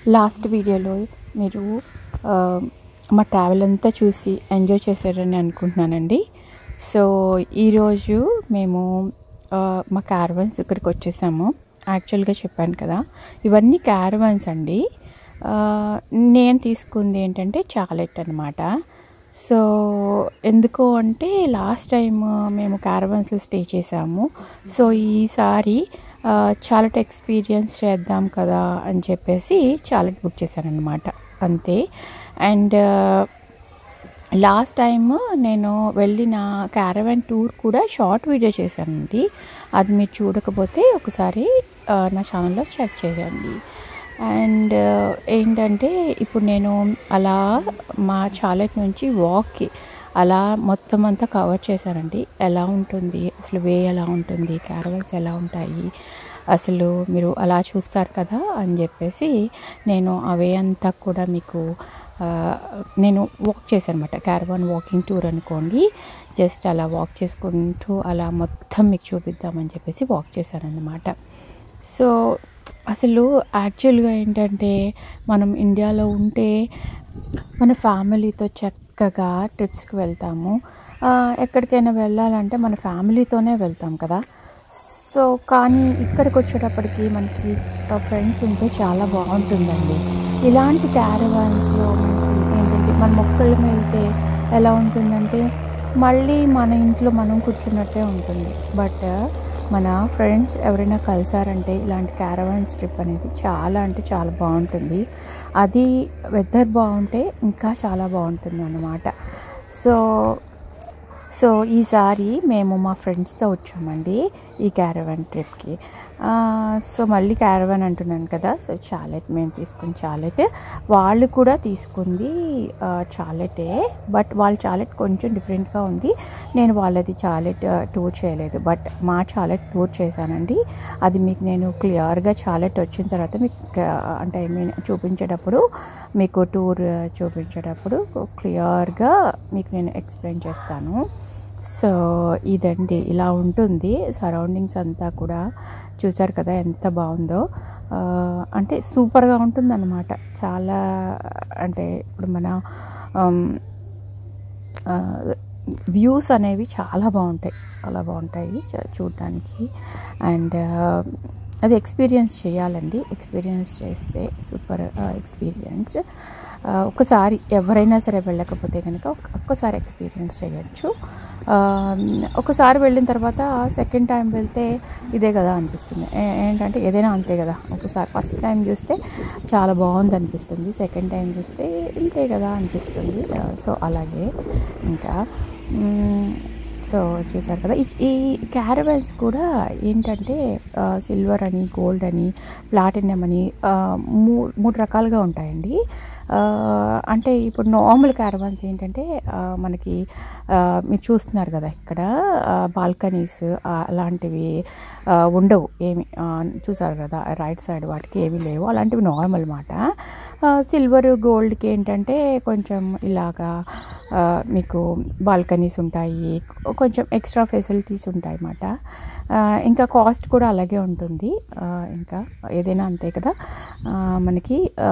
Last వీడియోలో మీరు ఆ, మా ట్రావెల్ అంతా చూసి ఎంజాయ్ చేశారని అనుకుంటున్నానండి సో ఈరోజు మేము ఆ, మా క్యారవన్స్ ఇక్కడికి వచ్చేసాము యాక్చువల్గా చెప్పాను కదా ఇవన్నీ క్యారవన్స్ అండి ఆ, నేను తీసుకుంది ఏంటంటే చాలెట్ అనమాట సో ఎందుకు అంటే లాస్ట్ టైం మేము క్యారవన్స్లో స్టే చేసాము సో ఈసారి ఆ, చాలెట్ ఎక్స్పీరియన్స్ చేద్దాం కదా అని చెప్పేసి చాలెట్ బుక్ చేశాను అనమాట అంతే అండ్ లాస్ట్ టైం నేను వెళ్ళిన క్యారవాన్ టూర్ కూడా షార్ట్ వీడియో చేశానండి అది మీరు చూడకపోతే ఒకసారి ఆ, నా ఛానల్లో చెక్ చేయండి అండ్ ఏంటంటే ఇప్పుడు నేను అలా మా చాలెట్ నుంచి వాక్కి అలా మొత్తం అంతా కవర్ చేశానండి ఎలా ఉంటుంది అసలు వే ఎలా ఉంటుంది క్యారవల్స్ ఎలా ఉంటాయి అసలు మీరు అలా చూస్తారు కదా అని చెప్పేసి నేను ఆ వే అంతా కూడా మీకు ఆ, నేను వాక్ చేశాను అనమాట క్యారవాన్ వాకింగ్ టూర్ అనుకోండి జస్ట్ అలా వాక్ చేసుకుంటూ అలా మొత్తం మీకు చూపిద్దామని చెప్పేసి వాక్ చేశాను అన్నమాట సో అసలు యాక్చువల్గా ఏంటంటే మనం ఇండియాలో ఉంటే మన ఫ్యామిలీతో చక్కగా ట్రిప్స్కి వెళ్తాము ఆ, ఎక్కడికైనా వెళ్ళాలంటే మన ఫ్యామిలీతోనే వెళ్తాం కదా సో కానీ ఇక్కడికి వచ్చేటప్పటికి మనకి ఫ్రెండ్స్ ఉంటే చాలా బాగుంటుందండి ఇలాంటి క్యారవాన్స్లో మనకి ఏంటంటే మన మొక్కల వెళ్తే ఎలా ఉంటుందంటే మళ్ళీ మన ఇంట్లో మనం కూర్చున్నట్టే ఉంటుంది బట్ మన ఫ్రెండ్స్ ఎవరైనా కలిసారంటే ఇలాంటి క్యారవాన్స్ ట్రిప్ అనేది చాలా అంటే చాలా బాగుంటుంది అది వెదర్ బాగుంటే ఇంకా చాలా బాగుంటుంది అన్నమాట సో సో ఈసారి మేము మా ఫ్రెండ్స్తో వచ్చామండి ఈ క్యారవాన్ ట్రిప్కి ఆ, సో మళ్ళీ క్యారవాన్ అంటున్నాను కదా సో చాలెట్ మేము తీసుకుని చాలెట్ వాళ్ళు కూడా తీసుకుంది ఆ, చాలెటే బట్ వాళ్ళ చాలెట్ కొంచెం డిఫరెంట్గా ఉంది నేను వాళ్ళది చాలెట్ ఆ, టూర్ చేయలేదు బట్ మా చాలెట్ టూర్ చేశానండి అది మీకు నేను క్లియర్గా చాలెట్ వచ్చిన తర్వాత మీకు ఆ, అంటే ఐ మీన్ చూపించేటప్పుడు మీకు టూర్ చూపించేటప్పుడు క్లియర్గా మీకు నేను ఎక్స్ప్లెయిన్ చేస్తాను సో ఇదండి ఇలా ఉంటుంది సరౌండింగ్స్ అంతా కూడా చూసారు కదా ఎంత బాగుందో ఆ, అంటే సూపర్గా ఉంటుంది అనమాట చాలా అంటే ఇప్పుడు మన ఆమ్, ఆ, వ్యూస్ అనేవి చాలా బాగుంటాయి చాలా బాగుంటాయి చ- చూడడానికి అండ్ అది ఎక్స్పీరియన్స్ చేయాలండి ఎక్స్పీరియన్స్ చేస్తే సూపర్ ఎక్స్పీరియన్స్ ఒకసారి ఎవరైనా సరే వెళ్ళకపోతే కనుక ఒక్- ఒక్కసారి ఎక్స్పీరియన్స్ చేయొచ్చు ఆ, ఒకసారి వెళ్ళిన తర్వాత సెకండ్ టైం వెళ్తే ఇదే కదా అనిపిస్తుంది ఏ- ఏంటంటే ఏదైనా అంతే కదా ఒకసారి ఫస్ట్ టైం చూస్తే చాలా బాగుంది అనిపిస్తుంది సెకండ్ టైం చూస్తే ఇంతే కదా అనిపిస్తుంది ఆ, సో అలాగే ఇంకా మ్, సో చూసారు కదా ఈ- ఈ క్యారవెల్స్ కూడా ఏంటంటే ఆ, సిల్వర్ అని గోల్డ్ అని ప్లాటినం అని ఆ, మూ మూడు రకాలుగా ఉంటాయండి ఆ, అంటే ఇప్పుడు నార్మల్ క్యారవాన్స్ ఏంటంటే ఆ, మనకి ఆ, మీరు చూస్తున్నారు కదా ఇక్కడ బాల్కనీస్ అలాంటివి ఆ, ఉండవు ఏమి ఆ, చూసారు కదా రైట్ సైడ్ వాటికి ఏమీ లేవు అలాంటివి నార్మల్ మాట సిల్వర్ గోల్డ్కి ఏంటంటే కొంచెం ఇలాగా ఆ, మీకు బాల్కనీస్ ఉంటాయి కొంచెం ఎక్స్ట్రా ఫెసిలిటీస్ ఉంటాయి అన్నమాట ఆ, ఇంకా కాస్ట్ కూడా అలాగే ఉంటుంది ఆ, ఇంకా ఏదైనా అంతే కదా ఆ, మనకి ఆ,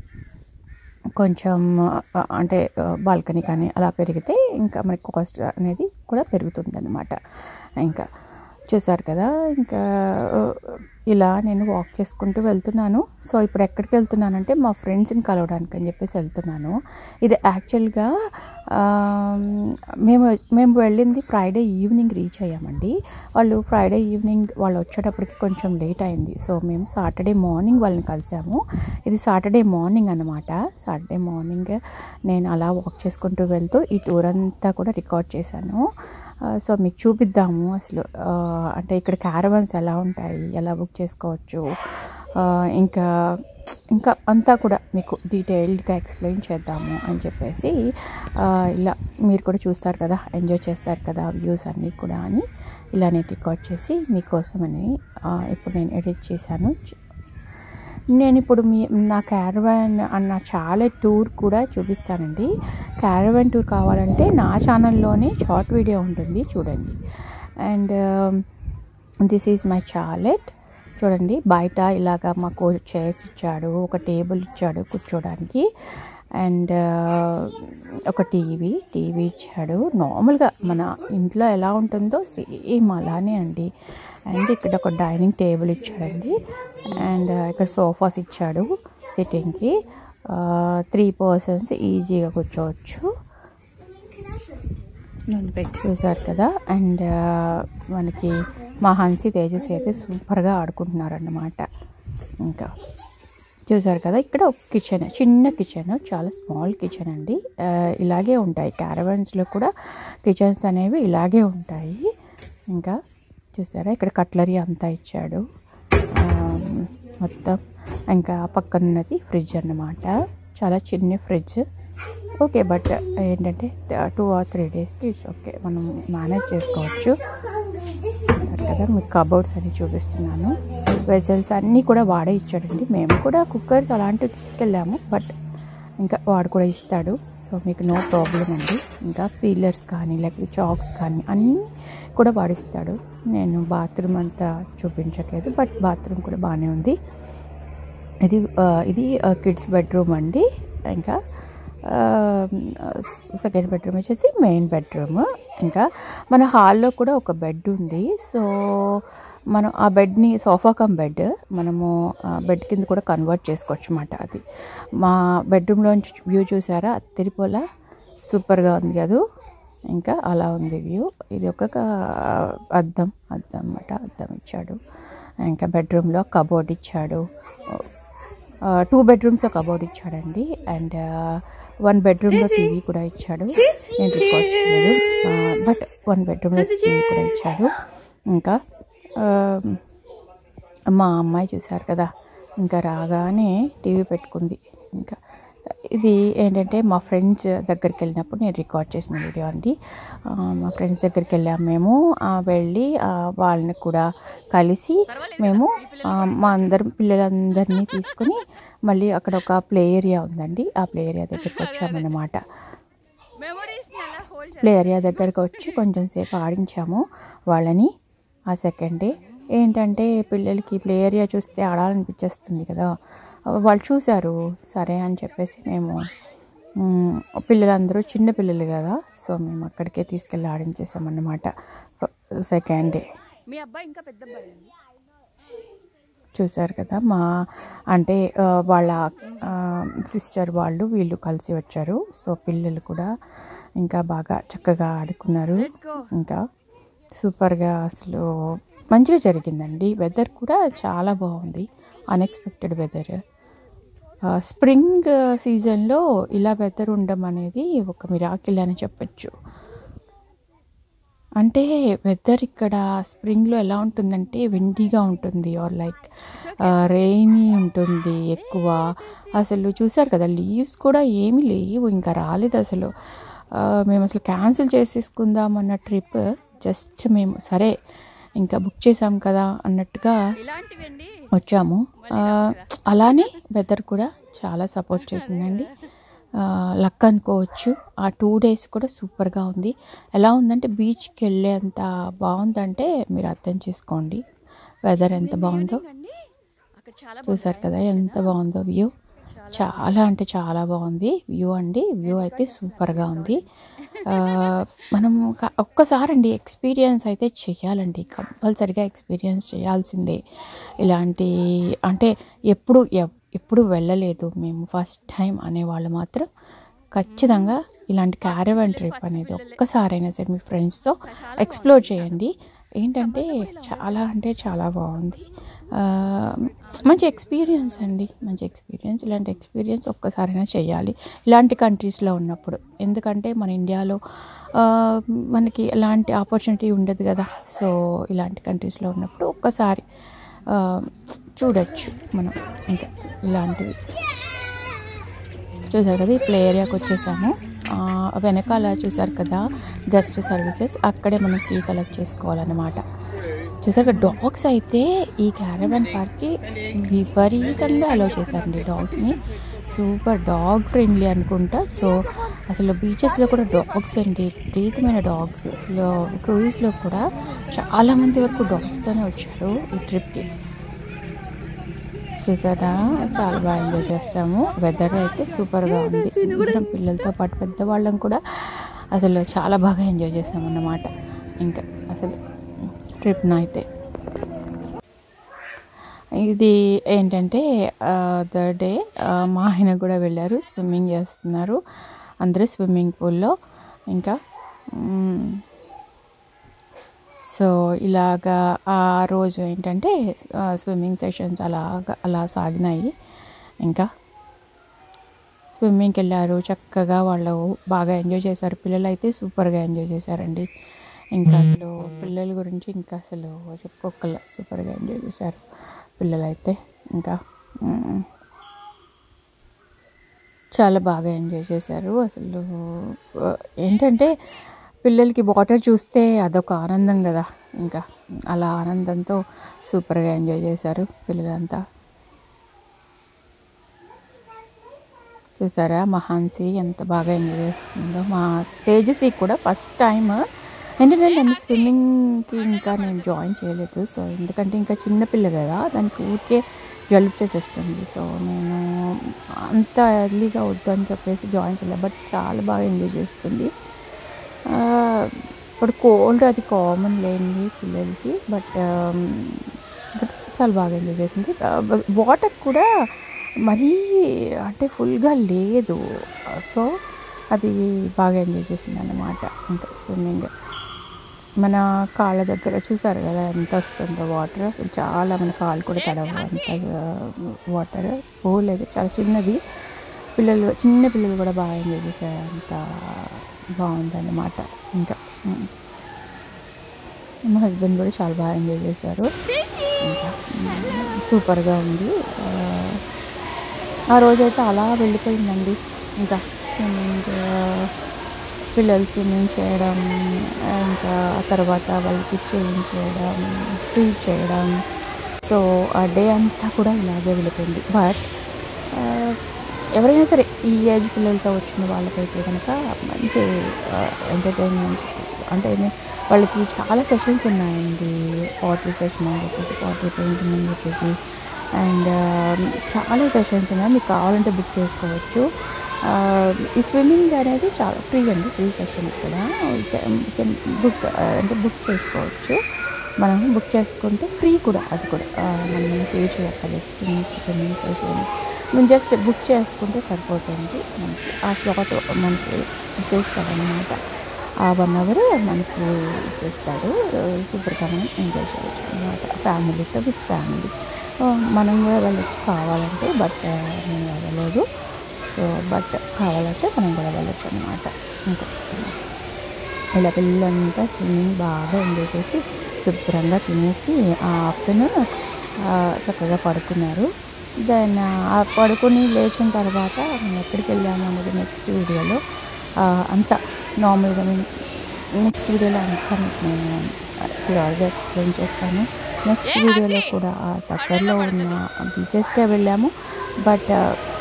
కొంచెం ఆ, అంటే బాల్కనీ కానీ అలా పెరిగితే ఇంకా మనకి కాస్ట్ అనేది కూడా పెరుగుతుంది అనమాట ఇంకా చూసారు కదా ఇంకా ఆ, ఇలా నేను వాక్ చేసుకుంటూ వెళ్తున్నాను సో ఇప్పుడు ఎక్కడికి వెళ్తున్నానంటే మా ఫ్రెండ్స్ని కలవడానికి అని చెప్పేసి వెళ్తున్నాను ఇది యాక్చువల్గా ఆ, మేము మేము వెళ్ళింది ఫ్రైడే ఈవినింగ్ రీచ్ అయ్యామండి వాళ్ళు ఫ్రైడే ఈవినింగ్ వాళ్ళు వచ్చేటప్పటికి కొంచెం లేట్ అయింది సో మేము సాటర్డే మార్నింగ్ వాళ్ళని కలిసాము ఇది సాటర్డే మార్నింగ్ అనమాట సాటర్డే మార్నింగ్ నేను అలా వాక్ చేసుకుంటూ వెళ్తూ ఈ టూర్ అంతా కూడా రికార్డ్ చేశాను ఆ, సో మీకు చూపిద్దాము అసలు ఆ, అంటే ఇక్కడ క్యారవన్స్ ఎలా ఉంటాయి ఎలా బుక్ చేసుకోవచ్చు ఆ, ఇంకా ఇంకా అంతా కూడా మీకు డీటెయిల్డ్గా ఎక్స్ప్లెయిన్ చేద్దాము అని చెప్పేసి ఆ, ఇలా మీరు కూడా చూస్తారు కదా ఎంజాయ్ చేస్తారు కదా వ్యూస్ అన్నీ కూడా అని ఇలా నేను రికార్డ్ చేసి మీకోసమని ఆ, ఇప్పుడు నేను ఎడిట్ చేశాను నేను ఇప్పుడు మీ నా క్యారవాన్ అన్న చాలా టూర్ కూడా చూపిస్తానండి క్యారవాన్ టూర్ కావాలంటే నా ఛానల్లోనే షార్ట్ వీడియో ఉంటుంది చూడండి and this is my chalet చూడండి బయట ఇలాగా మాకు చైర్స్ ఇచ్చాడు ఒక టేబుల్ ఇచ్చాడు కూర్చోడానికి అండ్ ఒక టీవీ టీవీ ఇచ్చాడు నార్మల్గా మన ఇంట్లో ఎలా ఉంటుందో సేమ్ అలానే అండి అండ్ ఇక్కడ ఒక డైనింగ్ టేబుల్ ఇచ్చాడండి అండ్ ఇక్కడ సోఫాస్ ఇచ్చాడు సిట్టింగ్కి త్రీ పర్సన్స్ ఈజీగా కూర్చోవచ్చు చూసారు కదా అండ్ మనకి మా హన్సీ తేజస్ అయితే సూపర్గా ఆడుకుంటున్నారన్నమాట ఇంకా చూసారు కదా ఇక్కడ ఒక కిచెన్ చిన్న కిచెన్ చాలా స్మాల్ కిచెన్ అండి ఆ, ఇలాగే ఉంటాయి క్యారవన్స్లో కూడా కిచెన్స్ అనేవి ఇలాగే ఉంటాయి ఇంకా చూసారా ఇక్కడ కట్లరీ అంతా ఇచ్చాడు ఆ, మొత్తం ఇంకా పక్కన ఉన్నది ఫ్రిడ్జ్ అన్నమాట చాలా చిన్న ఫ్రిడ్జ్ ఓకే బట్ ఏంటంటే టూ ఆర్ త్రీ డేస్కి ఇట్స్ ఓకే మనం మేనేజ్ చేసుకోవచ్చు చూసారు కదా మీకు కబోర్డ్స్ అని చూపిస్తున్నాను వెజల్స్ అన్నీ కూడా వాడే ఇచ్చాడండి మేము కూడా కుక్కర్స్ అలాంటివి తీసుకెళ్ళాము బట్ ఇంకా వాడు కూడా ఇస్తాడు సో మీకు నో ప్రాబ్లం అండి ఇంకా పీలర్స్ కానీ లేకపోతే చాక్స్ కానీ అన్నీ కూడా వాడిస్తాడు నేను బాత్రూమ్ అంతా చూపించట్లేదు బట్ బాత్రూమ్ కూడా బాగానే ఉంది ఇది ఆ, ఇది కిడ్స్ బెడ్రూమ్ అండి ఇంకా సెకండ్ బెడ్రూమ్ వచ్చేసి మెయిన్ బెడ్రూమ్ ఇంకా మన హాల్లో కూడా ఒక బెడ్ ఉంది సో మనం ఆ బెడ్ని సోఫా కమ్ బెడ్ మనము బెడ్ కింద కూడా కన్వర్ట్ చేసుకోవచ్చు అన్నమాట అది మా బెడ్రూమ్లోంచి వ్యూ చూసారా తిరిపోలా సూపర్గా ఉంది కదా ఇంకా అలా ఉంది వ్యూ ఇది ఒక క- అద్దం అద్దం అన్నమాట అద్దం ఇచ్చాడు ఇంకా బెడ్రూమ్లో కబోర్డ్ ఇచ్చాడు టూ బెడ్రూమ్స్ కబోర్డ్ ఇచ్చాడండి అండ్ వన్ బెడ్రూమ్లో టీవీ కూడా ఇచ్చాడు నేను రికార్డ్ చేయలేదు బట్ వన్ బెడ్రూమ్లో టీవీ కూడా ఇచ్చాడు ఇంకా ఆ, మా అమ్మాయి చూశారు కదా ఇంకా రాగానే టీవీ పెట్టుకుంది ఇంకా ఇది ఏంటంటే మా ఫ్రెండ్స్ దగ్గరికి వెళ్ళినప్పుడు నేను రికార్డ్ చేసిన వీడియో అండి ఆ, మా ఫ్రెండ్స్ దగ్గరికి వెళ్ళాము మేము ఆ, వెళ్ళి ఆ, వాళ్ళని కూడా కలిసి మేము ఆ, మా అందరం పిల్లలందరినీ తీసుకుని మళ్ళీ అక్కడ ఒక ప్లే ఏరియా ఉందండి ఆ ప్లే ఏరియా దగ్గరికి వచ్చామన్నమాట మెమరీస్ అలా హోల్డ్ ప్లే ఏరియా దగ్గరికి వచ్చి కొంచెం సేపు ఆడించాము వాళ్ళని ఆ సెకండ్ డే ఏంటంటే పిల్లలకి ప్లే ఏరియా చూస్తే ఆడాలనిపించేస్తుంది కదా వాళ్ళు చూశారు సరే అని చెప్పేసి మేము మ్, పిల్లలందరూ చిన్న పిల్లలు కదా సో మేము అక్కడికే తీసుకెళ్ళి ఆడించేసామన్నమాట సెకండ్ డే మీ అబ్బాయి ఇంకా పెద్ద అబ్బాయి అండి చూశారు కదా మా అంటే ఆ, వాళ్ళ సిస్టర్ వాళ్ళు వీళ్ళు కలిసి వచ్చారు సో పిల్లలు కూడా ఇంకా బాగా చక్కగా ఆడుకున్నారు go. ఇంకా సూపర్గా అసలు మంచిగా జరిగిందండి వెదర్ కూడా చాలా బాగుంది అన్ఎక్స్పెక్టెడ్ వెదర్ స్ప్రింగ్ సీజన్లో ఇలా వెదర్ ఉండడం అనేది ఒక మిరాకిల్ అని చెప్పచ్చు అంటే వెదర్ ఇక్కడ స్ప్రింగ్లో ఎలా ఉంటుందంటే విండీగా ఉంటుంది ఆర్ లైక్ రెయినీ ఉంటుంది ఎక్కువ అసలు చూసారు కదా లీవ్స్ కూడా ఏమీ లేవు ఇంకా రాలేదు అసలు ఆ, మేము అసలు క్యాన్సిల్ చేసేసుకుందాం అన్న ట్రిప్ జస్ట్ మేము సరే ఇంకా బుక్ చేసాం కదా అన్నట్టుగా ఇలాంటివి అండి వచ్చాము ఆ, అలానే వెదర్ కూడా చాలా సపోర్ట్ చేసిందండి లక్ అనుకోవచ్చు ఆ టూ డేస్ కూడా సూపర్గా ఉంది ఎలా ఉందంటే బీచ్కి వెళ్ళేంత బాగుందంటే మీరు అర్థం చేసుకోండి వెదర్ ఎంత బాగుందో అండి అక్కడ చాలా చూసారు కదా ఎంత బాగుందో వ్యూ చాలా అంటే చాలా బాగుంది వ్యూ అండి వ్యూ అయితే సూపర్గా ఉంది ఆ, మనం క- ఒక్కసారి అండి ఎక్స్పీరియన్స్ అయితే చేయాలండి కంపల్సరిగా ఎక్స్పీరియన్స్ చేయాల్సిందే ఇలాంటి అంటే ఎప్పుడు ఎవ్- ఎప్పుడు వెళ్ళలేదు మేము ఫస్ట్ టైం అనేవాళ్ళు మాత్రం ఖచ్చితంగా ఇలాంటి క్యారవన్ ట్రిప్ అనేది ఒక్కసారైనా సరే మీ ఫ్రెండ్స్తో ఎక్స్ప్లోర్ చేయండి ఏంటంటే చాలా అంటే చాలా బాగుంది ఆ, మంచి ఎక్స్పీరియన్స్ అండి మంచి ఎక్స్పీరియన్స్ ఇలాంటి ఎక్స్పీరియన్స్ ఒక్కసారైనా చేయాలి ఇలాంటి కంట్రీస్లో ఉన్నప్పుడు ఎందుకంటే మన ఇండియాలో ఆ, మనకి ఎలాంటి ఆపర్చునిటీ ఉండదు కదా సో ఇలాంటి కంట్రీస్లో ఉన్నప్పుడు ఒక్కసారి ఆ, చూడొచ్చు మనం ఇంకా ఇలాంటివి చూసారు కదా ఈ ప్లే ఏరియాకి వచ్చేసాము ఆ, వెనకాల చూసారు కదా గెస్ట్ సర్వీసెస్ అక్కడే మనం కీ కలెక్ట్ చేసుకోవాలన్నమాట చూసారు కదా డాగ్స్ అయితే ఈ క్యారవన్ పార్క్కి విపరీతంగా అలో చేశారండి డాగ్స్ని సూపర్ డాగ్ ఫ్రెండ్లీ అనుకుంటా సో అసలు బీచెస్లో కూడా డాగ్స్ అండి విపరీతమైన డాగ్స్ అసలు క్రూయిస్లో కూడా చాలామంది వరకు డాగ్స్తోనే వచ్చారు ఈ ట్రిప్కి చూసారా చాలా బాగా ఎంజాయ్ చేస్తాము వెదర్ అయితే సూపర్గా ఉంది అందరం పిల్లలతో పాటు పెద్దవాళ్ళం కూడా అసలు చాలా బాగా ఎంజాయ్ చేసాం అన్నమాట ఇంకా అసలు ట్రిప్ను అయితే ఇది ఏంటంటే ద డే మా ఆయన కూడా వెళ్ళారు స్విమ్మింగ్ చేస్తున్నారు అందరూ స్విమ్మింగ్ పూల్లో ఇంకా మ్, సో ఇలాగా ఆ రోజు ఏంటంటే స్విమ్మింగ్ సెషన్స్ అలాగా అలా సాగినాయి ఇంకా స్విమ్మింగ్కి వెళ్ళారు చక్కగా వాళ్ళు బాగా ఎంజాయ్ చేశారు పిల్లలు అయితే సూపర్గా ఎంజాయ్ చేశారండి ఇంకా అసలు పిల్లల గురించి ఇంకా అసలు చెప్పుకోకల సూపర్గా ఎంజాయ్ చేశారు పిల్లలైతే ఇంకా మ్, చాలా బాగా ఎంజాయ్ చేశారు అసలు ఆ, ఏంటంటే పిల్లలకి వాటర్ చూస్తే అదొక ఆనందం కదా ఇంకా అలా ఆనందంతో సూపర్గా ఎంజాయ్ చేశారు పిల్లలంతా చూసారా మహాన్సి ఎంత బాగా ఎంజాయ్ చేస్తుందో మా తేజస్వి కూడా ఫస్ట్ టైం ఎందుకంటే నేను స్విమ్మింగ్కి ఇంకా నేను జాయిన్ చేయలేదు సో ఎందుకంటే ఇంకా చిన్నపిల్ల కదా దానికి ఊరికే జలుబు చేసేస్తుంది సో నేను అంత ఎర్లీగా వద్దు అని చెప్పేసి జాయిన్ చేయలేదు బట్ చాలా బాగా ఎంజాయ్ చేస్తుంది ఆ, ఇప్పుడు కోల్డ్ అది కామన్ లేనిది పిల్లలకి బట్ బట్ చాలా బాగా ఎంజాయ్ చేసింది వాటర్ కూడా మరీ అంటే ఫుల్గా లేదు సో అది బాగా ఎంజాయ్ చేసింది అన్నమాట ఇంకా స్విమ్మింగ్ మన కాళ్ళ దగ్గర చూసారు కదా ఎంత వస్తుందో వాటర్ అసలు చాలా మన కాళ్ళు కూడా తడవు అంత వాటర్ పోలేదు చాలా చిన్నది పిల్లలు చిన్న పిల్లలు కూడా బాగా ఎంజాయ్ చేశారు అంత బాగుందన్నమాట ఇంకా ఉమ్. మా హస్బెండ్ కూడా చాలా బాగా ఎంజాయ్ చేశారు ఇంకా ఉమ్, సూపర్గా ఉంది ఆ, ఆ రోజైతే అలా వెళ్ళిపోయిందండి ఇంకా స్విమ్మింగ్ పిల్లలు స్విమ్మింగ్ చేయడం ఇంకా ఆ తర్వాత వాళ్ళకి చేంజ్ చేయడం స్వీట్ చేయడం సో ఆ డే అంతా కూడా ఇలాగే వెళ్ళిపోయింది బట్ ఎవరైనా సరే ఈ ఏజ్ పిల్లలతో వచ్చిన వాళ్ళకైతే కనుక మంచి ఎంటర్టైన్మెంట్ అంటే ఏమి- వాళ్ళకి చాలా సెషన్స్ ఉన్నాయండి పాటరీ సెషన్ అని చెప్పేసి పాటరీ పెయింటింగ్ అని చెప్పేసి అండ్ చాలా సెషన్స్ ఉన్నాయి మీకు కావాలంటే బుక్ చేసుకోవచ్చు ఆ, ఈ స్విమ్మింగ్ అనేది చాలా ఫ్రీ అండి ఫ్రీ సెషన్ ఇక్కడ బుక్ అంటే బుక్ చేసుకోవచ్చు మనం బుక్ చేసుకుంటే ఫ్రీ కూడా అది కూడా ఆ, మనం పే చేయక్కర్లేదు స్విమ్మింగ్ స్విమ్మింగ్ సెషన్ మనం జస్ట్ బుక్ చేసుకుంటే సరిపోతుంది మనకి ఆ స్లాట్ మనకి ఇచ్చేస్తారనమాట ఆ వన్ అవర్ మనకి ఇచ్చేస్తాడు సూపర్గా మనం ఎంజాయ్ చేయొచ్చు అనమాట ఫ్యామిలీతో విత్ ఫ్యామిలీ మనం కూడా వెళ్ళొచ్చు కావాలంటే బట్ నేను వెళ్ళలేదు సో బట్ కావాలంటే మనం కూడా వెళ్ళొచ్చు అనమాట ఇంకా ఇలా పిల్లలంతా స్విమ్మింగ్ బాగా ఎంజాయ్ చేసి శుభ్రంగా తినేసి ఆ ఆఫ్టర్నూన్ చక్కగా పడుకున్నారు దెన్ ఆ పడుకొని లేచిన తర్వాత మేము ఎక్కడికి వెళ్ళాము అనేది నెక్స్ట్ వీడియోలో ఆ, అంతా నార్మల్గా మేము నెక్స్ట్ వీడియోలో అంతా మీకు నేను క్లియర్గా ఎక్స్ప్లెయిన్ చేస్తాను నెక్స్ట్ వీడియోలో కూడా ఆ దగ్గరలో ఉన్న బీచెస్కే వెళ్ళాము బట్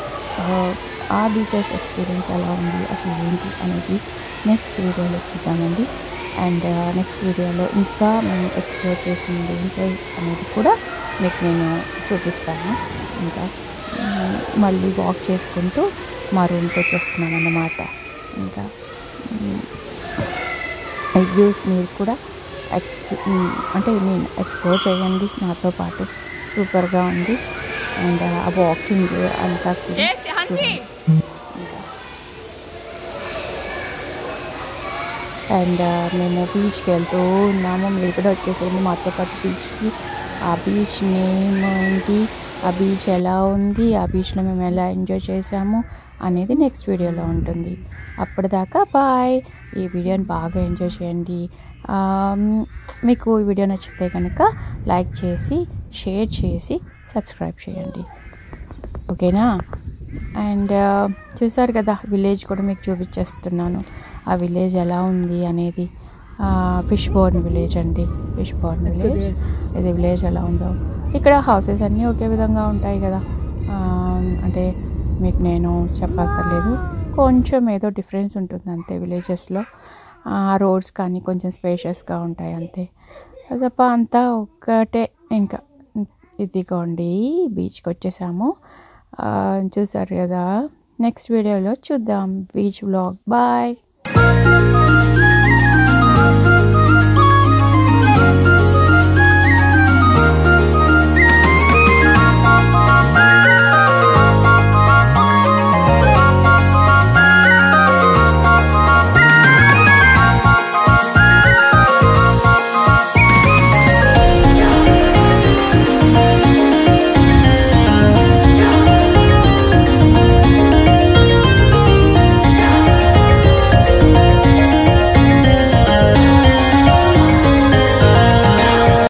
ఆ బీచెస్ ఎక్స్పీరియన్స్ ఎలా ఉంది అసలు ఏంటి అనేది నెక్స్ట్ వీడియోలో చూద్దామండి అండ్ నెక్స్ట్ వీడియోలో ఇంకా మేము ఎక్స్ప్లోర్ చేసింది ఏంటి అనేది కూడా మీకు నేను చూపిస్తాను ఇంకా మ్, మళ్ళీ వాక్ చేసుకుంటూ మా రూమ్కి వచ్చేస్తున్నాం అన్నమాట ఇంకా మ్, ఈ వ్యూస్ మీరు కూడా ఎక్స్ మ్, అంటే నేను ఎక్స్ప్లోర్ చేయండి నాతో పాటు సూపర్గా ఉంది అండ్ ఆ వాకింగ్ అంతా కూడా చూడండి. అండ్ మేము బీచ్కి వెళ్తూ ఉన్నాము మీరు కూడా వచ్చేసేయండి మాతో పాటు బీచ్కి ఆ బీచ్ నేమ్ ఏంటి ఆ బీచ్ ఎలా ఉంది ఆ బీచ్లో మేము ఎలా ఎంజాయ్ చేసాము అనేది నెక్స్ట్ వీడియోలో ఉంటుంది అప్పటిదాకా బాయ్ ఈ వీడియోని బాగా ఎంజాయ్ చేయండి ఆమ్, మీకు ఈ వీడియో నచ్చితే కనుక లైక్ చేసి షేర్ చేసి సబ్స్క్రైబ్ చేయండి ఓకేనా అండ్ చూసారు కదా విలేజ్ కూడా మీకు చూపించేస్తున్నాను ఆ విలేజ్ ఎలా ఉంది అనేది ఫిష్ బోర్న్ విలేజ్ అండి ఫిష్ బోర్న్ విలేజ్ ఇది విలేజ్ ఎలా ఉందో ఇక్కడ హౌసెస్ అన్నీ ఒకే విధంగా ఉంటాయి కదా ఆ, అంటే మీకు నేను చెప్పక్కర్లేదు కొంచెం ఏదో డిఫరెన్స్ ఉంటుంది అంతే విలేజెస్లో రోడ్స్ కానీ కొంచెం స్పేషియస్గా ఉంటాయి అంతే అది తప్ప అంతా ఒక్కటే ఇంకా ఇదిగోండి బీచ్కి వచ్చేసాము ఆ, చూసారు కదా నెక్స్ట్ వీడియోలో చూద్దాం బీచ్ బ్లాగ్ బాయ్